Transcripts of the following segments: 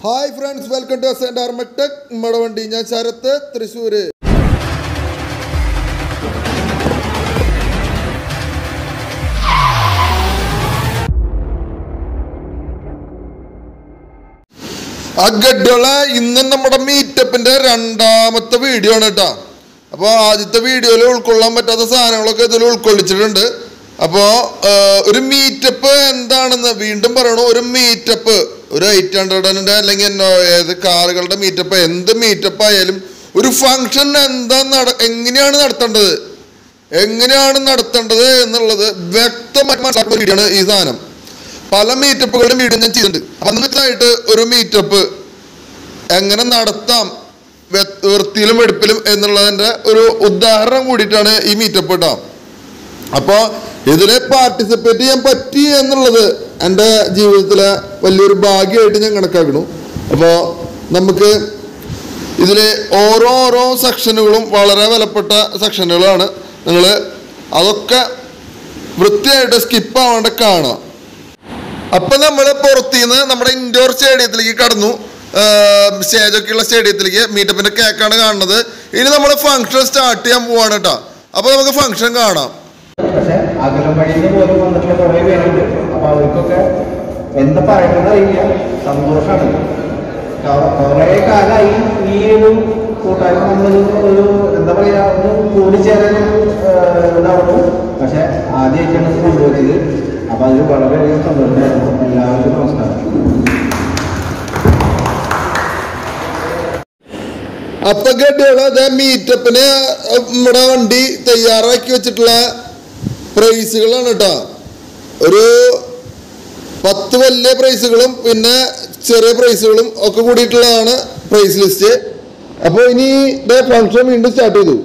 Hi friends welcome to സെന്റ് ആർമടെക് നമ്മുടെ വണ്ടി ഞാൻ ശരത്ത് തൃശ്ശൂര് അഗഡ്ഡള ഇന്ന് നമ്മുടെ മീറ്റപ്പിന്റെ രണ്ടാമത്തെ വീഡിയോ ആണ് കേട്ടോ അപ്പോൾ ആദ്യത്തെ വീഡിയോയിൽ ഉൾക്കൊള്ളാൻ പറ്റാത്ത സാധനങ്ങളൊക്കെ ഇതിൽ ഉൾക്കൊള്ളിച്ചിട്ടുണ്ട് അപ്പോൾ ഒരു മീറ്റപ്പ് എന്താണെന്ന് വീണ്ടും പറയണു ഒരു മീറ്റപ്പ് ഒരു എയ്റ്റ് ഹൺഡ്രഡിൻ്റെ അല്ലെങ്കിൽ എന്നോ- ഏത് കാറുകളുടെ മീറ്റപ്പ് എന്ത് മീറ്റപ്പ് ആയാലും ഒരു ഫങ്ഷൻ എന്താ നട എങ്ങനെയാണ് നടത്തേണ്ടത് എങ്ങനെയാണ് നടത്തേണ്ടത് എന്നുള്ളത് വ്യക്തമായി മനസ്സിലാക്കുന്ന വീഡിയോ ആണ് ഈ സാധനം പല മീറ്റപ്പുകളുടെ വീഡിയോ ഞാൻ ചെയ്തിട്ടുണ്ട് അപ്പം അന്നത്തായിട്ട് ഒരു മീറ്റപ്പ് എങ്ങനെ നടത്താം വെ- വൃത്തിയിലും വെടുപ്പിലും എന്നുള്ളതിൻ്റെ ഒരു ഉദാഹരണം കൂടിയിട്ടാണ് ഈ മീറ്റപ്പ് കേട്ടോ അപ്പോൾ ഇതിൽ പാർട്ടിസിപ്പേറ്റ് ചെയ്യാൻ പറ്റി എന്നുള്ളത് എൻ്റെ ജീവിതത്തിലെ വലിയൊരു ഭാഗ്യമായിട്ട് ഞാൻ കണക്കാക്കുന്നു അപ്പോൾ നമുക്ക് ഇതിൽ ഓരോ ഓരോ സെക്ഷനുകളും വളരെ വിലപ്പെട്ട സെക്ഷനുകളാണ് നിങ്ങൾ അതൊക്കെ വൃത്തിയായിട്ട് സ്കിപ്പ് ആവാണ്ട് കാണുക അപ്പൊ നമ്മൾ പുറത്തുനിന്ന് നമ്മുടെ ഇൻഡോർ സ്റ്റേഡിയത്തിലേക്ക് കടന്നു സ്റ്റേജൊക്കെ ഉള്ള സ്റ്റേഡിയത്തിലേക്ക് മീറ്റപ്പിന്റെ കേക്കാണ് കാണുന്നത് ഇനി നമ്മൾ ഫംഗ്ഷൻ സ്റ്റാർട്ട് ചെയ്യാൻ പോവാണ് കേട്ടോ അപ്പൊ നമുക്ക് ഫംഗ്ഷൻ കാണാം പക്ഷെ അകലം വഴിയിൽ നിന്ന് പോലും വന്നിട്ടുള്ള കുറേ പേരുണ്ട് അപ്പൊ അവർക്കൊക്കെ എന്താ പറയണമെന്ന് അറിയില്ല സന്തോഷമാണ് കുറേ കാലമായി ഈ ഒരു കൂട്ടായ്മ നമ്മൾ ഒരു എന്താ പറയാ ഒന്ന് കൂടിച്ചേരാൻ ഉണ്ടാവുന്നു പക്ഷെ ആദ്യമായിട്ടാണ് ഇത് കൊണ്ടുവരുന്നത് അപ്പൊ അതിൽ വളരെയധികം സന്തോഷമായിരുന്നു എല്ലാവർക്കും നമസ്കാരം അപ്പൊ ഗഡുകൾ അതെ മീറ്റപ്പിന് നമ്മുടെ വണ്ടി തയ്യാറാക്കി വെച്ചിട്ടുള്ള പ്രൈസുകളാണ് കേട്ടോ ഒരു പത്ത് വലിയ പ്രൈസുകളും പിന്നെ ചെറിയ പ്രൈസുകളും ഒക്കെ കൂടിയിട്ടുള്ളതാണ് പ്രൈസ് ലിസ്റ്റ് അപ്പോൾ ഇനി ഫംഗ്ഷൻ വീണ്ടും സ്റ്റാർട്ട് ചെയ്തു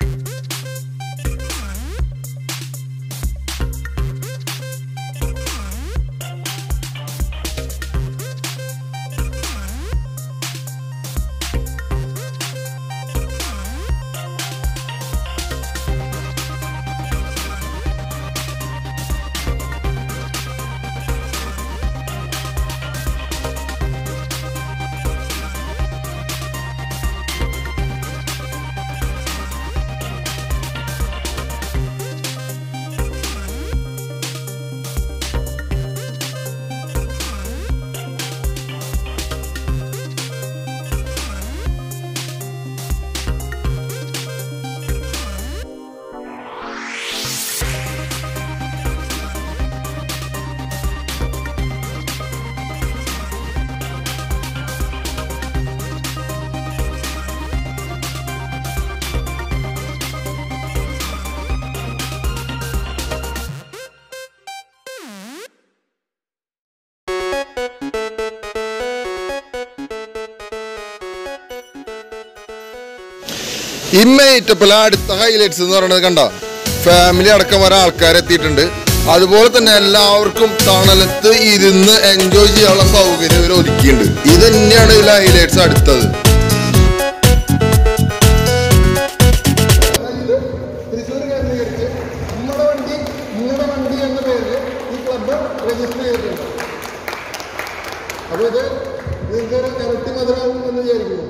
ഈ മീറ്റപ്പിലെ അടുത്ത ഹൈലൈറ്റ്സ് എന്ന് പറയുന്നത് കണ്ട ഫാമിലി അടക്കം വരെ ആൾക്കാർ എത്തിയിട്ടുണ്ട് അതുപോലെ തന്നെ എല്ലാവർക്കും തണലത്ത് ഇരുന്ന് എൻജോയ് ചെയ്യാനുള്ള സൗകര്യം ഇവർ ഒരുക്കിയിട്ടുണ്ട് ഇത് തന്നെയാണ് ഇതിലെ ഹൈലൈറ്റ്സ് അടുത്തത് തൃശ്ശൂർ കേന്ദ്രീകരിച്ച് നമ്മുടെ വണ്ടി നിങ്ങളുടെ വണ്ടി എന്ന പേരിൽ ഈ ക്ലബ്ബ് രജിസ്റ്റർ ചെയ്തിട്ടുണ്ട് അപ്പോൾ ഇത് നിങ്ങൾക്ക് ഇരട്ടി മധുരമാകും എന്ന് വിചാരിക്കുന്നു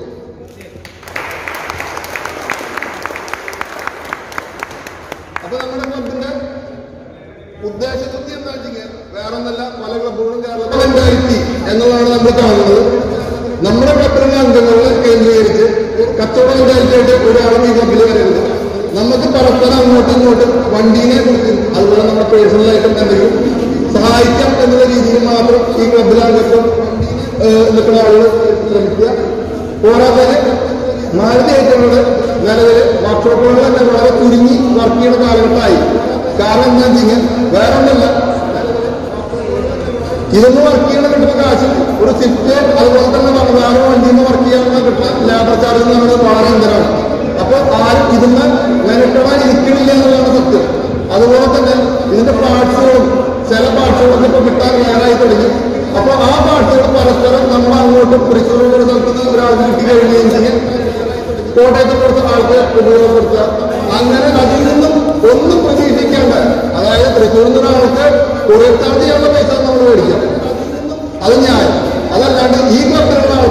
അപ്പൊ നമ്മുടെ ക്ലബിന്റെ ഉദ്ദേശശുദ്ധി എന്താ വെച്ചാൽ വേറെ ഒന്നല്ല പല ക്ലബുകളും കേരളത്തിൽ മെന്റാലിറ്റി എന്നുള്ളതാണ് നമ്മൾ കാണുന്നത് നമ്മുടെ ക്ലബിലുള്ള അംഗങ്ങളെ കേന്ദ്രീകരിച്ച് കച്ചവട മെന്റാലിറ്റി ആയിട്ട് ഒരാളും ഈ ക്ലബിൽ വരരുത് നമുക്ക് പരസ്പരം അങ്ങോട്ടും ഇങ്ങോട്ടും വണ്ടീനെ കുറിച്ചും അതുപോലെ നമ്മുടെ പേഴ്സണലായിട്ടും എന്തെങ്കിലും സഹായിക്കാം എന്നുള്ള രീതിയിൽ മാത്രം ഈ ക്ലബിലെ അംഗത്വം ഏഹ്, നിൽക്കുന്ന ആളുകൾ ശ്രമിക്കുക പോരാതെ മാരുതി ഐറ്റങ്ങളുടെ നിലവിൽ വർക്ക്ഷോപ്പുകൾ തന്നെ വളരെ ചുരുങ്ങി വർക്ക് ചെയ്യുന്ന കാലഘട്ടമായി കാരണം എന്താ വെച്ചാൽ വേറെ ഒന്നല്ല ഇതൊന്ന് വർക്ക് ചെയ്യണ കിട്ടുന്ന കാശ് ഒരു സിഫ്റ്റ് അതുപോലെ തന്നെ വേറെ വണ്ടിയിൽ നിന്ന് വർക്ക് ചെയ്യാൻ കിട്ടുന്ന ലേബർ ചാർജ് എന്ന് പറയുന്നത് വളരെ അന്തരമാണ് അപ്പൊ ആരും ഇതിന്ന് മെനക്കെടാൻ ഇരിക്കണില്ല എന്നുള്ളതാണ് സത്യം അതുപോലെ തന്നെ ഇതിന്റെ പാർട്സുകളും ചില പാർട്സുകളൊക്കെ ഇപ്പൊ കിട്ടാൻ വേറായി തുടങ്ങി അപ്പൊ ആ പാർട്സുകൾ പരസ്പരം നമ്മൾ അങ്ങോട്ട് തൃശ്ശൂർ ഒരു സ്ഥലത്ത് നിന്ന് ഒരാൾക്ക് കിട്ടി കഴിഞ്ഞെങ്കിൽ കോട്ടയത്ത് കൊടുത്ത ആൾക്ക് ഉപയോഗപ്പെടുത്തുക അങ്ങനെ അതിൽ നിന്നും ഒന്നും പ്രതീക്ഷിക്കേണ്ട അതായത് തൃശ്ശൂരിൽ നിന്ന് ഒരാൾക്ക് കുറിയത്താണ്ടിയുള്ള പൈസ നമ്മൾ മേടിക്കാം അത് ഞാൻ അതല്ലാണ്ട് ഈ ക്ലബിലുള്ള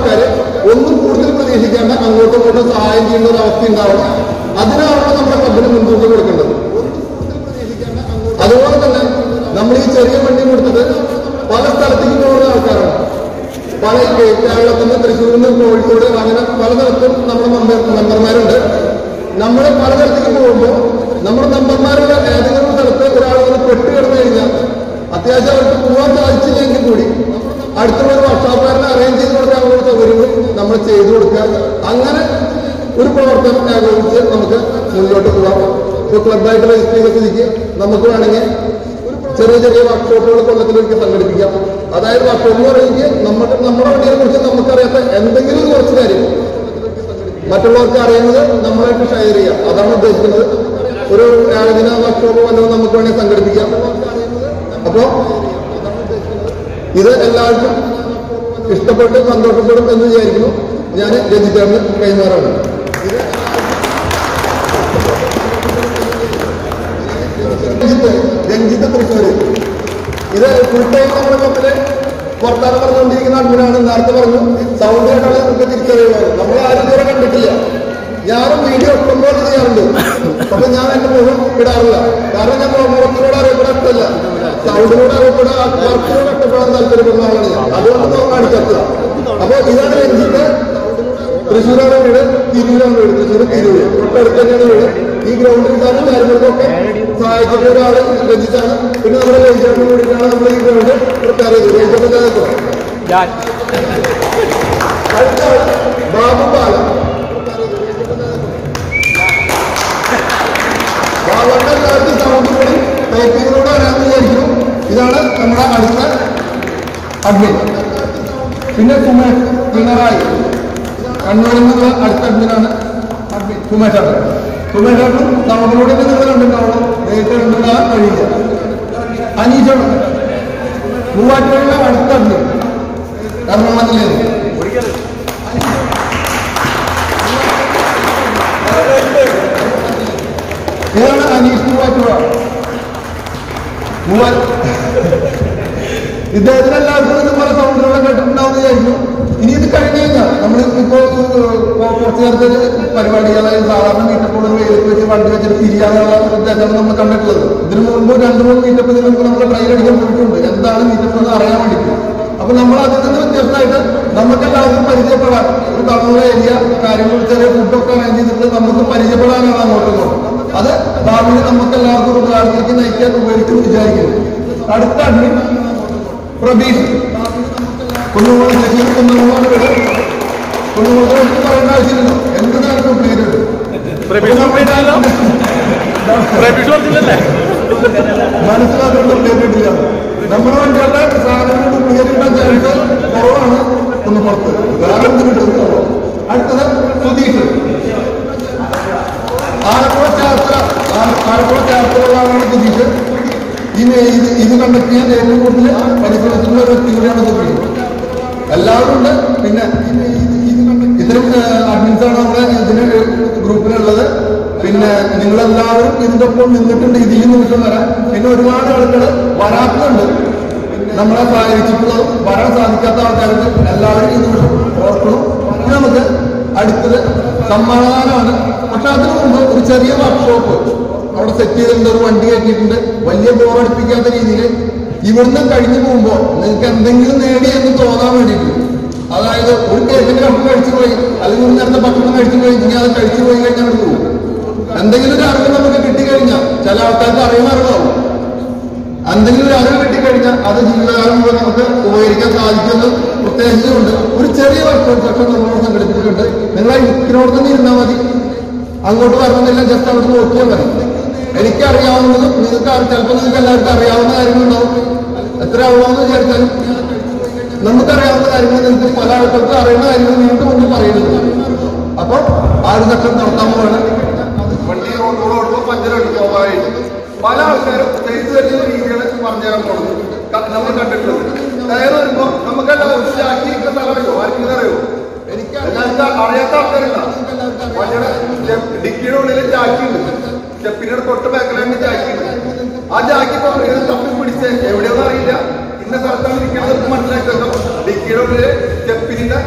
ഇങ്ങോട്ടും സഹായം ചെയ്യുന്ന ഒരു അവസ്ഥ ഉണ്ടാവണം അതിനാണ് നമ്മുടെ ക്ലബിന് മുൻതൂക്കം കൊടുക്കേണ്ടത് അതുപോലെ തന്നെ നമ്മൾ ഈ ചെറിയ വണ്ടി കൊടുത്തത് പല സ്ഥലത്തേക്ക് പോകുന്ന ആൾക്കാരാണ് പല കേ- കേരളത്തിൽ നിന്ന് തൃശ്ശൂരിൽ നിന്ന് കോഴിക്കോട് അങ്ങനെ പല സ്ഥലത്തും നമ്മുടെ മെമ്പർ മെമ്പർമാരുണ്ട് നമ്മൾ പല സ്ഥലത്തേക്ക് പോകുമ്പോൾ നമ്മുടെ മെമ്പർമാരുടെ ഏതെങ്കിലും സ്ഥലത്ത് ഒരാൾ ഇങ്ങനെ പെട്ട് കിടന്നു കഴിഞ്ഞാൽ അത്യാവശ്യം അവർക്ക് പോകാൻ സാധിച്ചില്ലെങ്കിൽ കൂടി അടുത്തുള്ള ഒരു വർഷാപ്പുകാരനെ അറേഞ്ച് ചെയ്ത് കൊടുക്കാനുള്ള സൗകര്യങ്ങൾ നമ്മൾ ചെയ്തു കൊടുക്കുക അങ്ങനെ ഒരു പ്രവർത്തനം ഏകോപിച്ച് നമുക്ക് മുന്നോട്ട് പോകാം ഇപ്പോൾ ക്ലബായിട്ട് രജിസ്റ്റർ ചെയ്ത സ്ഥിതിക്ക് നമുക്ക് വേണമെങ്കിൽ ചെറിയ ചെറിയ വർക്ക്ഷോപ്പുകൾ കൊല്ലത്തിലേക്ക് സംഘടിപ്പിക്കാം അതായത് വർക്ക്ഷോപ്പ് എന്ന് പറയുന്നത് നമ്മുടെ നമ്മുടെ വണ്ടിയെ കുറിച്ച് നമുക്കറിയാത്ത എന്തെങ്കിലും ഒരു കുറച്ച് കാര്യം മറ്റുള്ളവർക്ക് അറിയുന്നത് നമ്മളായിട്ട് ഷെയർ ചെയ്യാം അതാണ് ഉദ്ദേശിക്കുന്നത് ഒരു ഏകദിന വർക്ക്ഷോപ്പ് വല്ലതും നമുക്ക് വേണമെങ്കിൽ സംഘടിപ്പിക്കാം അപ്പോൾ ഇത് എല്ലാവർക്കും ഇഷ്ടപ്പെട്ട് സന്തോഷപ്പെടും എന്ന് വിചാരിക്കുന്നു ഞാൻ രഞ്ജിത്തേറിന് കൈമാറാണ് രഞ്ജിത്ത് രഞ്ജിത്ത് തൃശ്ശൂര് ഇത് ഫുൾ ടൈം നമ്മുടെ ക്ലബില് വർത്താനം പറഞ്ഞുകൊണ്ടിരിക്കുന്ന അഡ്മിനാണ് നേരത്തെ പറഞ്ഞു സൗണ്ട് കേട്ടാണ് നമുക്ക് തിരിച്ചറിയുന്നത് നമ്മൾ ആരും ഇതുവരെ കണ്ടിട്ടില്ല ഞാനും വീഡിയോ ഇഷ്ടംപോലെ ചെയ്യാറുണ്ട് പക്ഷെ ഞാൻ എന്റെ മുഖം ഇടാറില്ല കാരണം ഞാൻ മുഖത്തിലൂടെ അറിയപ്പെടാറില്ല സൗണ്ടിലൂടെ അറിയപ്പെടാ വർക്കിലൂടെ ഇഷ്ടപ്പെടാൻ താല്പര്യപ്പെടുന്ന ആളാണ് ഞാൻ അതുകൊണ്ട് നമ്മൾ കാണിക്കാത്തത് അപ്പൊ ഇതാണ് രഞ്ജിത്ത് തൃശ്ശൂരാണ് വീട് തിരൂരാണ് വീട് തൃശ്ശൂർ തിരൂര് തൊട്ടടുത്ത് തന്നെയാണ് വീട് ഈ ഗ്രൗണ്ടിൽ കിട്ടാനും കാര്യങ്ങൾക്കൊക്കെ സഹായിക്കുന്ന ഒരാള് രഞ്ജിത്താണ് പിന്നെ നമ്മുടെ ലൈസേഴ്സിന് വേണ്ടിയിട്ടാണ് നമ്മൾ ഈ ഗ്രൗണ്ട് പ്രിപ്പയർ ചെയ്തത് ലൈസേഴ്സിന്റെ ഞാൻ അടുത്ത ആള് ബാബു പാല ബാബുവിന്റെ കാലത്ത് സൗണ്ട് കൂടി ടൈപ്പിങ്ങിലൂടെ വരാമെന്ന് വിചാരിക്കുന്നു ഇതാണ് നമ്മുടെ അടുത്ത അഡ്മിൻ പിന്നെ സുമേഷ് പിണറായി കണ്ണൂരിൽ നിന്നുള്ള അടുത്ത അഡ്മിനാണ് അഡ്മിൻ സുമേഷ് ഏട്ടൻ സുമേഷ് ഏട്ടൻ സൗണ്ടിലൂടെ നിങ്ങൾ കണ്ടിട്ടുണ്ടാവണം നേരിട്ട് കണ്ടിട്ടാൻ കഴിയില്ല അനീഷോട് മൂവാറ്റുപുഴയിലെ അടുത്ത അഡ്മിൻ എറണാകുളം ജില്ലയിൽ ഇതാണ് അനീഷ് മൂവാറ്റുപുഴ മൂവാ ഇദ്ദേഹത്തിന് എല്ലാവർക്കും ഇതുപോലെ സൗണ്ടുകളെ കേട്ടിട്ടുണ്ടാവും വിചാരിക്കും ഇനി ഇത് കഴിഞ്ഞ് കഴിഞ്ഞാൽ നമ്മൾ ഇപ്പോ കുറച്ച് നേരത്തെ ഒരു പരിപാടി അതായത് സാധാരണ മീറ്റപ്പോൾ വെയിലത്ത് വെച്ച് വണ്ടി വെച്ചിട്ട് തിരിയാനുള്ള ഉദ്ദേശമാണ് നമ്മൾ കണ്ടിട്ടുള്ളത് ഇതിനു മുമ്പ് രണ്ട് മൂന്ന് മീറ്റപ്പ് നിങ്ങൾക്ക് നമ്മൾ ട്രയൽ അടിക്കാൻ പോയിട്ടുണ്ട് എന്താണ് മീറ്റപ്പ് എന്ന് അറിയാൻ വേണ്ടിയിട്ട് അപ്പൊ നമ്മൾ അതിൽ നിന്ന് വ്യത്യസ്തമായിട്ട് നമുക്ക് എല്ലാവർക്കും പരിചയപ്പെടാൻ ഒരു തണുള്ള ഏരിയ കാര്യങ്ങൾ ചെറിയ ഫുഡൊക്കെ അറേഞ്ച് ചെയ്തിട്ട് നമുക്ക് പരിചയപ്പെടാനാണ് അങ്ങോട്ടും ഇങ്ങോട്ടും അത് ഭാവിയിൽ നമുക്ക് എല്ലാവർക്കും ഒരു ഉപകാരത്തിലേക്ക് നയിക്കാൻ ഉപയോഗിക്കും വിചാരിക്കുന്നു അടുത്ത അഡ്മിൻ പ്രബീഷ് കുന്നുകൂടെ തൃശ്ശൂർ കുന്നുകൂടാണ് വീട് കുന്നുകൂടെ എനിക്ക് പറയേണ്ട ആവശ്യമില്ലല്ലോ എന്തിനാണ് പേര് പ്രബീഷ് പറഞ്ഞില്ലല്ലോ പ്രബീഷ് പറഞ്ഞില്ലല്ലേ മനസ്സിലാക്കേണ്ട പേരിട്ടില്ല നമ്മുടെ വണ്ടികളുടെ സാധനങ്ങളുടെ പേരിട്ട ചരിത്രം കുറവാണ് ഒന്ന് പുറത്ത് വേറെ എന്ത് കിട്ടുന്നു അടുത്തത് സുധീഷ് ആലപ്പുഴ ചേർത്തല ആ- ആലപ്പുഴ ചേർത്തലാണ് സുധീഷ് ഈ മേ- ഇത് ഇത് കണ്ടക്ട് ചെയ്യാൻ ഏറ്റവും കൂടുതൽ പരിശ്രമിച്ചിട്ടുള്ള ഒരു വ്യക്തി കൂടിയാണ് സുധീഷ് എല്ലാവരും ഉണ്ട് പിന്നെ ഇത്തരം അഡ്മിൻസ് ആണ് നമ്മുടെ ഇതിന് ഗ്രൂപ്പിലുള്ളത് പിന്നെ നിങ്ങളെല്ലാവരും ഇതിന്റെ ഒപ്പം നിന്നിട്ടുണ്ട് ഇത് ഈ നിമിഷം വരെ പിന്നെ ഒരുപാട് ആളുകൾ വരാത്തുണ്ട് നമ്മളെ സഹായിച്ചിട്ടുള്ളതും വരാൻ സാധിക്കാത്ത ആൾക്കാർക്ക് എല്ലാവരും ഈ നിമിഷം ഓർക്കണം ഇനി നമുക്ക് അടുത്തത് സമ്മാനദാനമാണ് പക്ഷെ അതിനു മുമ്പ് ഒരു ചെറിയ വർക്ക്ഷോപ്പ് അവിടെ സെറ്റ് ചെയ്തിട്ടുണ്ട് ഒരു വണ്ടി കയറ്റിയിട്ടുണ്ട് വലിയ ബോറടിപ്പിക്കാത്ത രീതിയിൽ ഇവിടുന്ന് കഴിഞ്ഞു പോകുമ്പോൾ നിങ്ങൾക്ക് എന്തെങ്കിലും നേടി എന്ന് തോന്നാൻ വേണ്ടിയിട്ട് അതായത് ഒരു കേക്കിന്റെ കഷ്ണം കഴിച്ചു പോയി അല്ലെങ്കിൽ ഒരു നേരത്തെ ഭക്ഷണം കഴിച്ചു പോയി ഇനി അത് കഴിച്ചു പോയി കഴിഞ്ഞാൽ അവിടെ പോകും എന്തെങ്കിലും ഒരു അറിവ് നമുക്ക് കിട്ടിക്കഴിഞ്ഞാൽ ചില ആൾക്കാർക്ക് അറിയുന്ന അറിവാകും എന്തെങ്കിലും ഒരു അറിവ് കിട്ടിക്കഴിഞ്ഞാൽ അത് ജീവിതകാലം മുഴുവൻ നമുക്ക് ഉപകരിക്കാൻ സാധിക്കുമെന്ന് പ്രത്യേകിച്ചുകൊണ്ട് ഒരു ചെറിയ വർക്കൗട്ട് സെക്ഷൻ നമ്മൾ സംഘടിപ്പിച്ചിട്ടുണ്ട് നിങ്ങൾ ഇതിനോട് തന്നെ ഇരുന്നാൽ മതി അങ്ങോട്ട് വരണമെന്നില്ല ജസ്റ്റ് അവിടെ നോക്കിയാൽ മതി എനിക്കറിയാവുന്നതും നിങ്ങൾക്ക് അറി- ചിലപ്പോൾ നിങ്ങൾക്ക് എല്ലാവർക്കും അറിയാവുന്ന കാര്യങ്ങളുണ്ടാവും എത്ര ആവണമെന്ന് വിചാരിച്ചാലും നമുക്കറിയാവുന്ന കാര്യങ്ങൾ നിങ്ങൾക്ക് പല ആൾക്കാർക്ക് അറിയുന്ന കാര്യങ്ങൾ നിങ്ങൾക്ക് മുന്നിൽ പറയുന്നുണ്ട് അപ്പൊ ആ ഒരു സെക്ഷൻ നടത്താൻ പോവാണ് വണ്ടി റോഡോടുമ്പോൾ പഞ്ചറുണ്ട് സ്വാഭാവികം പല ആൾക്കാരും ചെയ്തു തരുന്ന രീതികൾ പറഞ്ഞുതരാൻ പോകുന്നത് ക- നമ്മൾ കണ്ടിട്ടുള്ളത് ടയർ വരുമ്പോ നമുക്ക് എല്ലാവർക്കും ചാക്കിയിരിക്കുന്ന സ്ഥലം അറിയോ ആർക്കും അറിയോ എനിക്ക് എല്ലാവർക്കും അറിയാത്ത ആൾക്കാരില്ല വണ്ടിയുടെ സ്റ്റെപ്പ് ഡിക്കിയുടെ ഉള്ളിൽ ചാക്കിയുണ്ട് സ്റ്റെപ്പിന്റെ തൊട്ട് ബാക്കിലാണ് ചാക്കിയുണ്ട് ആ ചാക്കി ഇപ്പൊ ഇത് തപ്പി പിടിച്ച് എവിടെയൊന്നും അറിയില്ല ഇന്ന സ്ഥലത്താണ് ഇരിക്കുന്നത് മനസ്സിലാക്കിയല്ലോ ഡിക്കിയുടെ ഉള്ളില് സ്റ്റെപ്പിന്റെ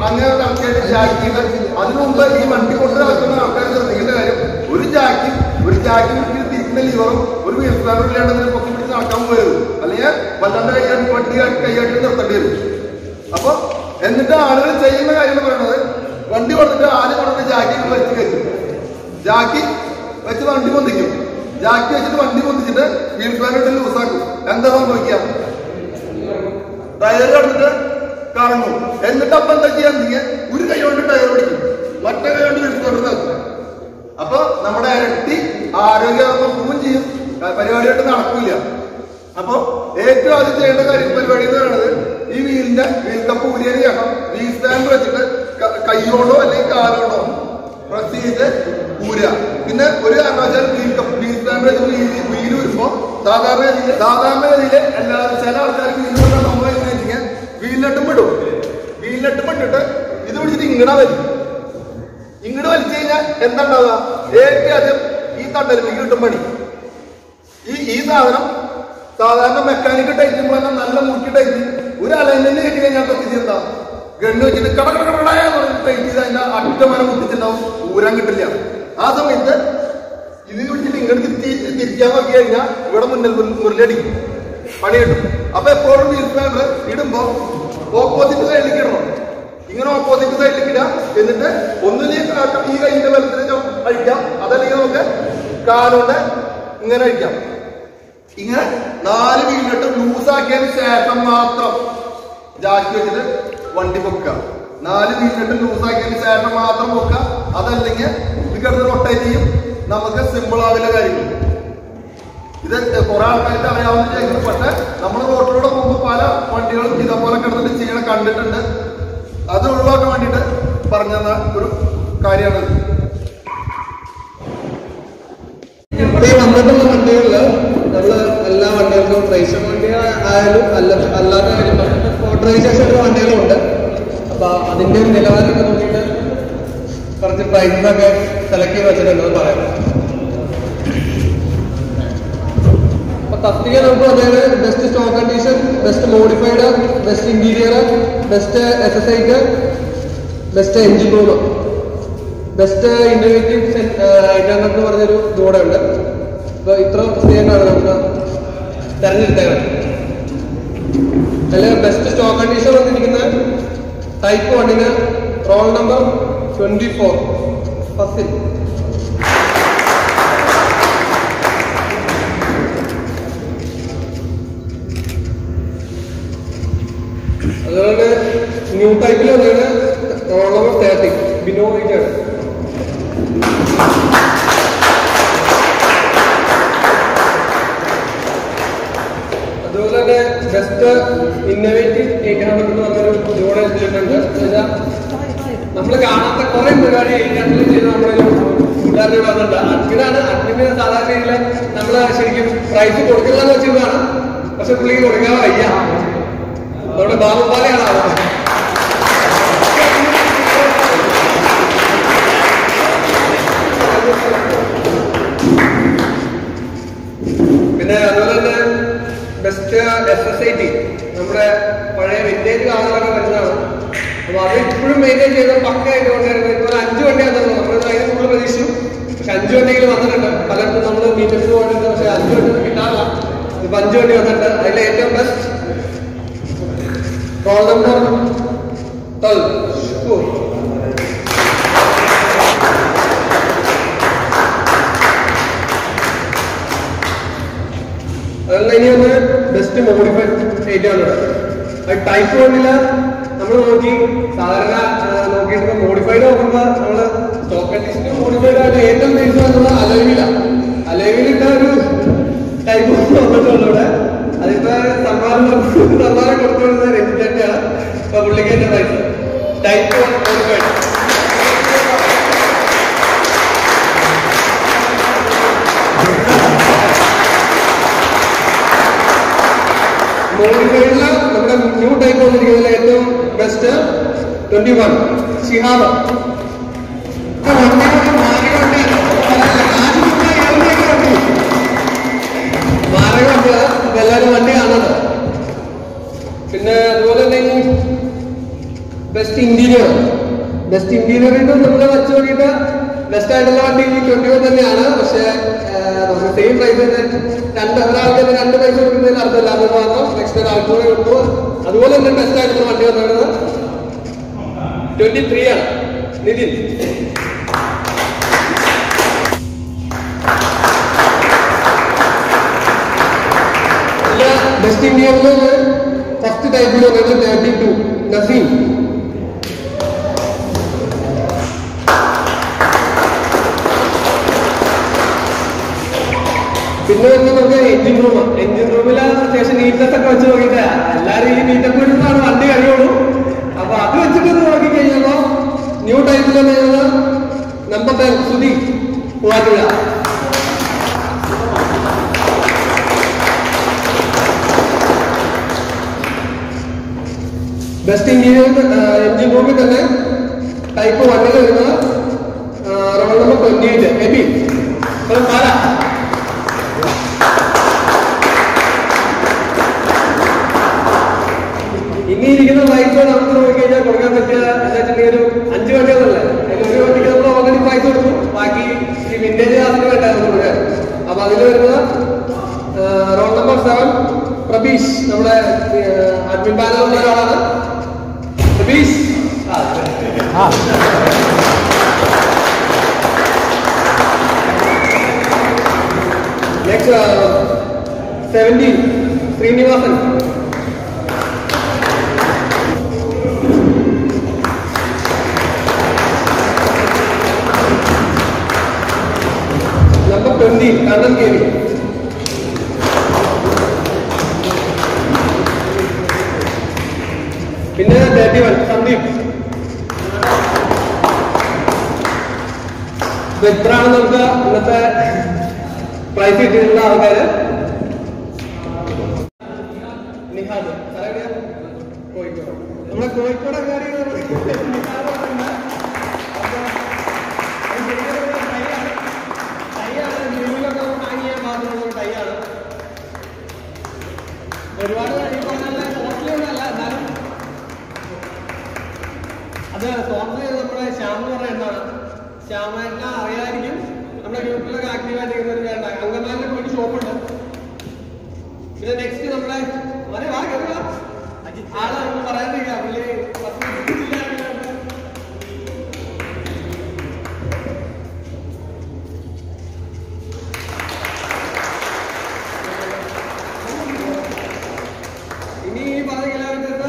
അങ്ങനെ നടത്തിയിട്ട് ജാക്കിയുടെ അതിനു മുമ്പ് ഈ വണ്ടി കൊണ്ട് നടക്കുന്ന ആൾക്കാർ ശ്രദ്ധിക്കേണ്ട കാര്യം ഒരു ജാക്കി ഒരു ജാക്കി പിടിച്ച് തിരിക്കുന്ന ലിവറും ഒരു വീൽ സ്പാനറും ഇല്ലാണ്ട് പൊക്കി പിടിച്ച് നടക്കാൻ പോയത് അല്ലെങ്കിൽ വല്ലാണ്ട് കൈയാട്ടി വണ്ടി കൈയാട്ടി നിർത്തേണ്ടി വരും അപ്പൊ എന്നിട്ട് ആളുകൾ ചെയ്യുന്ന കാര്യം എന്ന് പറയുന്നത് വണ്ടി കൊടുത്തിട്ട് ആദ്യം കൊണ്ടിട്ട് ജാക്കി വെച്ച് കയറ്റും ജാക്കി വെച്ച് വണ്ടി പൊന്തിക്കും ജാക്കി വെച്ചിട്ട് വണ്ടി പൊന്തിച്ചിട്ട് വീൽ സ്പാനർ ലൂസാക്കും എന്താ സംഭവിക്കുക ടയർ കണ്ടിട്ട് കറങ്ങും എന്നിട്ട് അപ്പൊ എന്താ ചെയ്യാൻ നീ ഒരു കൈ കൊണ്ട് ടയർ പിടിക്കും മറ്റേ കൈ കൊണ്ട് വിളിച്ചുകൊണ്ട് നടക്കും അപ്പൊ നമ്മുടെ ഇരട്ടി ആരോഗ്യം പോവും ചെയ്യും ക- പരിപാടിയായിട്ട് നടക്കില്ല അപ്പൊ ഏറ്റവും ആദ്യം ചെയ്യേണ്ട കാര്യം പരിപാടി എന്ന് പറയുന്നത് ഈ വീലിന്റെ വീൽ കപ്പ് ഊരിയതിന് ശേഷം വീൽ സ്റ്റാൻഡ് വെച്ചിട്ട് ക- കൈയോണ്ടോ അല്ലെങ്കിൽ കാലോണ്ടോ പ്രസ് ചെയ്ത് ഊരുക പിന്നെ ഒരു കാരണവശാലും വീൽ കപ്പ് വീൽ സ്റ്റാൻഡ് വെച്ച് വീൽ വീൽ വരുമ്പോ സാധാരണ ഗതിയില് സാധാരണ ഗതിയില് എല്ലാവരും ചില ആൾക്കാർക്ക് വീൽ കൊണ്ടാ നമ്മൾ എങ്ങനെ വെച്ചാൽ വീലിനെട്ടും വിടും വീലിനെട്ടും വിട്ടിട്ട് ഇത് പിടിച്ചിട്ട് ഇങ്ങട വരും ഇങ്ങോട്ട് വലിച്ചു കഴിഞ്ഞാൽ എന്താ ഉണ്ടാവുക ഏറ്റവും ആദ്യം ഈ തണ്ടലിലേക്ക് കിട്ടും പണി ഈ ഈ സാധനം സാധാരണ മെക്കാനിക്ക് ടൈറ്റുമ്പോൾ തന്നെ നല്ല മുക്കി ടൈറ്റ് ഒരു അലൈൻമെന്റ് കിട്ടി കഴിഞ്ഞാൽ പറ്റിച്ചെന്താ ഗണ്ണ് വെച്ചിട്ട് കട കട കടയാ പറഞ്ഞിട്ട് ടൈറ്റ് ചെയ്ത് അതിന്റെ അറ്റമനം കുത്തിച്ചിട്ടുണ്ടാവും ഊരാൻ കിട്ടില്ല ആ സമയത്ത് ഇത് പിടിച്ചിട്ട് ഇങ്ങോട്ട് തിരിച്ച് തിരിക്കാൻ നോക്കി കഴിഞ്ഞാൽ ഇവിടെ മുന്നിൽ മുന്നിൽ മുരലടിക്കും പണി കിട്ടും അപ്പൊ എപ്പോഴും വീൽ സ്പാനർ ഇടുമ്പോ ഓപ്പോസിറ്റ് സൈഡിലേക്ക് ഇടണം ഇങ്ങനെ ഓപ്പോസിറ്റ് സൈഡിലേക്ക് ഇടാം എന്നിട്ട് ഒന്നിലേക്ക് ഈ കൈന്റെ ബലത്തിൽ അഴിക്കാം അതല്ലെങ്കിൽ നമുക്ക് കാലുകൊണ്ട് ഇങ്ങനെ അഴിക്കാം ഇങ്ങനെ നാല് വീലിട്ട് ലൂസാക്കിയതിന് ശേഷം മാത്രം ജാക്കി വെച്ചിട്ട് വണ്ടി പൊക്കുക നാല് വീലിട്ട് ലൂസാക്കിയതിന് ശേഷം മാത്രം പൊക്കുക അതല്ലെങ്കിൽ ഇത് കിടന്ന് റൊട്ടേറ്റ് ചെയ്യും നമുക്ക് സിമ്പിൾ ആവില്ല കാര്യങ്ങൾ ഇത് കുറെ ആൾക്കാർക്ക് അറിയാവുന്ന ചെയ്യുന്നു പക്ഷെ നമ്മൾ റോഡിലൂടെ പോകുമ്പോൾ പല വണ്ടികളും ഇതേപോലെ കിടന്നിട്ട് ചെയ്യണ കണ്ടിട്ടുണ്ട് അത് ഒഴിവാക്കാൻ വേണ്ടിയിട്ട് പറഞ്ഞു തന്ന ഒരു കാര്യമാണ് ഇവിടെ ഈ വന്നിട്ടുള്ള വണ്ടികളില് നമ്മള് എല്ലാ വണ്ടികൾക്കും റേഷൻ വണ്ടി ആയാലും അല്ല അല്ലാതെ മോട്ടറൈസേഷൻ വണ്ടികളും ഉണ്ട് അപ്പൊ അതിന്റെ ഒരു നിലവാരമൊക്കെ നോക്കിയിട്ട് കുറച്ച് പ്രൈസസ് ഒക്കെ സെലക്ട് ചെയ്ത് വെച്ചിട്ടുണ്ടെന്ന് പറയാം അപ്പൊ തസ്തിക നമുക്ക് അതായത് best stock condition best modified best interior best S S IT best engine room best innovative item എന്ന് പറഞ്ഞൊരു കൂടെ ഉണ്ട് അപ്പൊ ഇത്ര സ്ഥിതിയാണ് നമുക്ക് തെരഞ്ഞെടുത്തത് അതിൽ ബെസ്റ്റ് സ്റ്റോക്ക് കണ്ടീഷൻ വന്നിരിക്കുന്ന ടൈപ്പ് വണ്ണിന് റോൾ നമ്പർ ട്വന്റി ഫോർ ഫസ്റ്റിൽ അതുപോലെ ന്യൂ ടൈപ്പിൽ വന്നത് റോൾ നമ്പർ തേർട്ടി ബിനോ ആണ് അതുപോലെ തന്നെ ബെസ്റ്റ് ഇന്നോവേറ്റീവ് എയ്റ്റ് ഹൺഡ്രഡ് എന്ന് പറഞ്ഞൊരു ജോഡ് എടുത്തിട്ടുണ്ട് നമ്മൾ കാണാത്ത കുറെ പരിപാടി എയ്റ്റ് ഹൺഡ്രഡ് ചെയ്ത് നമ്മളൊരു കൂട്ടുകാരുടെ വന്നിട്ടുണ്ട് അഡ്മിനാണ് അഡ്മിന് സാധാരണ രീതിയിൽ നമ്മൾ ശരിക്കും പ്രൈസ് കൊടുക്കില്ലെന്ന് വെച്ചിട്ടാണ് പക്ഷെ പുള്ളിക്ക് കൊടുക്കാൻ വയ്യ നമ്മുടെ ബാബുപാലയാണ് ആള് പിന്നെ അതുപോലെ തന്നെ best S S I T നമ്മുടെ പഴയ വിന്റേജ് കാറുകളൊക്കെ വരുന്നതാണ് അപ്പൊ അത് ഇപ്പോഴും മെയിൻറ്റെയിൻ ചെയ്ത് പക്കയായിട്ട് കൊണ്ടുവരുന്നത് ഇപ്പോൾ ഒരു അഞ്ച് വണ്ടിയാണ് തന്നത് നമ്മൾ അതിന് കൂടുതൽ പ്രതീക്ഷിച്ചു പക്ഷെ അഞ്ച് വണ്ടികൾ വന്നിട്ടുണ്ട് പലർക്കും നമ്മൾ മീറ്റേഴ്സ് പോയിട്ടുണ്ട് പക്ഷെ അഞ്ച് വണ്ടി കിട്ടാറില്ല ഇപ്പൊ അഞ്ച് വണ്ടി വന്നിട്ടുണ്ട് അതിൽ ഏറ്റവും ബെസ്റ്റ് റോൾ നമ്പർ ട്വൽവ് അതല്ല ഇനി ഒന്ന് ബെസ്റ്റ് മോഡിഫൈഡ് എയ്റ്റ് ഹൺഡ്രഡ് അത് ടൈപ്പ് വണ്ണില് നമ്മൾ നോക്കി സാധാരണ ആ, നോക്കിയിട്ട് മോഡിഫൈഡ് നോക്കുമ്പോൾ നമ്മൾ സ്റ്റോക്ക് കണ്ടീഷന് മോഡിഫൈഡ് ആയിട്ട് ഏറ്റവും ബേസ് വന്നത് അലവില അലവിലിട്ട ഒരു ടൈപ്പ് വന്നിട്ടുള്ളൂ ഇവിടെ അതിപ്പോ സമ്മാനം സമ്മാനം കൊടുത്തുകൊടുക്കുന്ന രഞ്ജിറ്റാണ് ഇപ്പൊ പുള്ളിക്കാരുടെ പ്രൈസ് ടൈപ്പ് വൺ മോഡിഫൈഡ് മോഡിഫൈഡില് നമ്മുടെ ന്യൂ ടൈപ്പ് വന്നിരിക്കുന്നതിൽ ഏറ്റവും ബെസ്റ്റ് ട്വന്റി വൺ ഷിഹാബ് മാരകമുണ്ട് അപ്പൊ എല്ലാവരും വണ്ടി കാണുന്നത് പിന്നെ അതുപോലെ തന്നെ ഇനി ബെസ്റ്റ് ഇന്റീരിയർ ബെസ്റ്റ് ഇന്റീരിയറിൽ നമ്മൾ വെച്ച് നോക്കിയിട്ട് ബെസ്റ്റ് ആയിട്ടുള്ള വണ്ടി ഈ ട്വന്റി വൺ തന്നെയാണ് പക്ഷേ നമുക്ക് സെയിം പ്രൈസ് തന്നെ രണ്ട് ഒരാൾക്ക് തന്നെ രണ്ട് പൈസ കൊടുക്കുന്നതിന് അർത്ഥമില്ല അത് മാത്രം നെക്സ്റ്റ് ഒരാൾക്ക് കൂടെ കൊടുക്കുമ്പോൾ അതുപോലെ തന്നെ ബെസ്റ്റ് ആയിട്ടുള്ള വണ്ടി വന്നത് ട്വന്റി ത്രീ ആണ് നിതിൻ ഇല്ല ബെസ്റ്റ് ഇന്ത്യയിൽ ഫസ്റ്റ് ടൈപ്പിൽ വന്നത് തേർട്ടി ടു നസീം പിന്നെ വരുന്നത് നമുക്ക് എഞ്ചിൻ റൂം എഞ്ചിൻ റൂമിൽ അത്യാവശ്യം നീറ്റ്നെസ് ഒക്കെ വെച്ച് നോക്കിയിട്ട് എല്ലാവരും ഈ മീറ്റപ്പ് എടുത്താണ് വണ്ടി കഴിയുള്ളൂ അപ്പൊ അത് വെച്ചിട്ട് നോക്കി കഴിഞ്ഞപ്പോ ന്യൂ ടൈപ്പിൽ വരുന്നത് number ten Sudhi Muvattupuzha best interior engine റൂമിൽ തന്നെ ടൈപ്പ് വണ്ണിൽ വരുന്നത് roll number twenty eight Abi Pala ഇനി ഇരിക്കുന്ന പൈസ നമുക്ക് നോക്കിക്കഴിഞ്ഞാൽ കൊടുക്കാൻ പറ്റിയ എന്താ വെച്ചിട്ടുണ്ടെങ്കിൽ ഒരു അഞ്ച് വണ്ടികളല്ലേ അതിൽ ഒരു വണ്ടിക്ക് നമ്മൾ ഓൾറെഡി പൈസ കൊടുക്കും ബാക്കി ഈ വിന്റേജ് ക്ലാസ്സിന് വേണ്ടായിരുന്നു കൊടുക്കാൻ അപ്പൊ അതിൽ വരുന്നത് റോൾ നമ്പർ സെവൻ പ്രബീഷ് നമ്മുടെ അഡ്മിൻ പാനലുള്ള ഒരാളാണ് പ്രബീഷ് ആ, next seventeen Srinivasan number twenty Kannan K V പിന്നെ തേർട്ടി വൺ സന്ദീപ് അപ്പൊ ഇത്രയാണ് നമുക്ക് ഇന്നത്തെ പ്രൈസ് കിട്ടിയിട്ടുള്ള ആൾക്കാര് നിഹാദ് സ്ഥലം എവിടെയാ? കോഴിക്കോട് നമ്മുടെ കോഴിക്കോട് അങ്ങാടി നിഹാദ് പറയുന്ന അപ്പൊ അത് ശരിക്കും ഒരു ടൈയാണ്. ടൈയാണ് ന്യൂയിലൊക്കെ നമുക്ക് ഹാങ് ചെയ്യാൻ പാകത്തിനുള്ള ഒരു ടൈയാണ് ഒരുപാട് ഈ പറഞ്ഞ കോസ്റ്റ്ലി ഒന്നല്ല എന്നാലും അത് സ്പോൺസർ ചെയ്ത് നമ്മുടെ ശ്യാം എന്ന് പറയുന്ന എന്താണ് ശ്യാമേട്ടനെ അറിയാമായിരിക്കും നമ്മുടെ ഗ്രൂപ്പിലൊക്കെ ആക്റ്റീവ് ആയിട്ടിരിക്കുന്ന ഒരു വേണ്ട അങ്കമാലിന്റെ പോയിട്ട് ഷോപ്പുണ്ട് പിന്നെ നെക്സ്റ്റ് നമ്മുടെ വരെ വാ കേറി വാ ആള് നമ്മൾ പറയാണ്ടിരിക്കാം പുള്ളി പത്ത് ജില്ലയിലാണ് ഇനി ഈ പറഞ്ഞ എല്ലാവരും ചേർന്ന്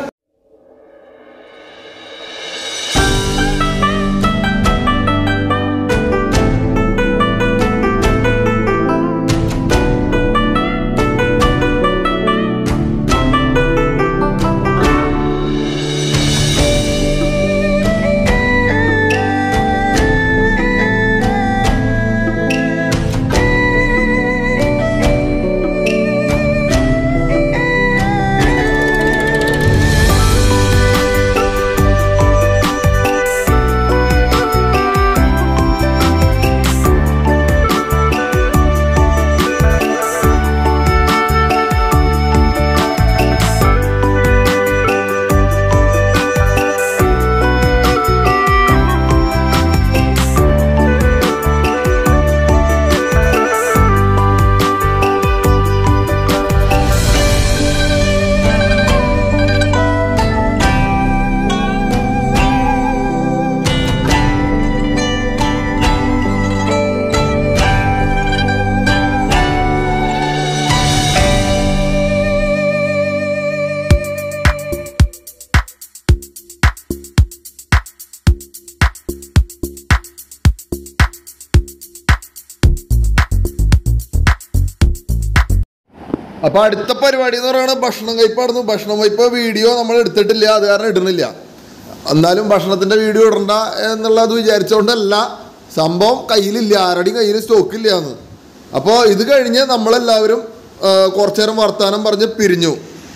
അപ്പൊ അടുത്ത പരിപാടി എന്ന് പറയുന്നത് ഭക്ഷണം കഴിപ്പായിരുന്നു ഭക്ഷണം കഴിപ്പ് വീഡിയോ നമ്മൾ എടുത്തിട്ടില്ല അത് കാരണം ഇടുന്നില്ല എന്നാലും ഭക്ഷണത്തിന്റെ വീഡിയോ ഇടണ്ട എന്നുള്ളത് വിചാരിച്ചുകൊണ്ടല്ല സംഭവം കയ്യിലില്ല ആരുടെയും കയ്യിൽ സ്റ്റോക്കില്ല എന്ന് അപ്പോൾ ഇത് കഴിഞ്ഞ് നമ്മളെല്ലാവരും ആ, കുറച്ചു നേരം വർത്താനം പറഞ്ഞ് പിരിഞ്ഞു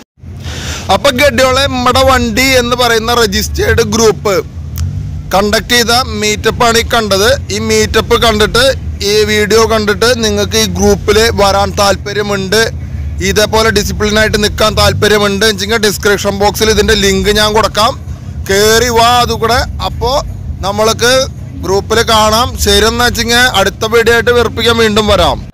അപ്പൊ ഗഡ്യോളെ നമ്മുടെ വണ്ടി എന്ന് പറയുന്ന രജിസ്റ്റേർഡ് ഗ്രൂപ്പ് കണ്ടക്ട് ചെയ്ത മീറ്റപ്പാണ് ഈ കണ്ടത് ഈ മീറ്റപ്പ് കണ്ടിട്ട് ഈ വീഡിയോ കണ്ടിട്ട് നിങ്ങൾക്ക് ഈ ഗ്രൂപ്പിൽ വരാൻ താല്പര്യമുണ്ട് ഇതേപോലെ ഡിസിപ്ലിനായിട്ട് നിൽക്കാൻ താല്പര്യമുണ്ട് വെച്ചെങ്കിൽ ഡിസ്ക്രിപ്ഷൻ ബോക്സിൽ ഇതിൻ്റെ ലിങ്ക് ഞാൻ കൊടുക്കാം കേറി വാ അത് കൂടെ അപ്പോ നമ്മൾക്ക് ഗ്രൂപ്പിൽ കാണാം ശരി എന്നാ വെച്ചിങ്ങ അടുത്ത വീഡിയോ ആയിട്ട് വെറുപ്പിക്കാൻ വീണ്ടും വരാം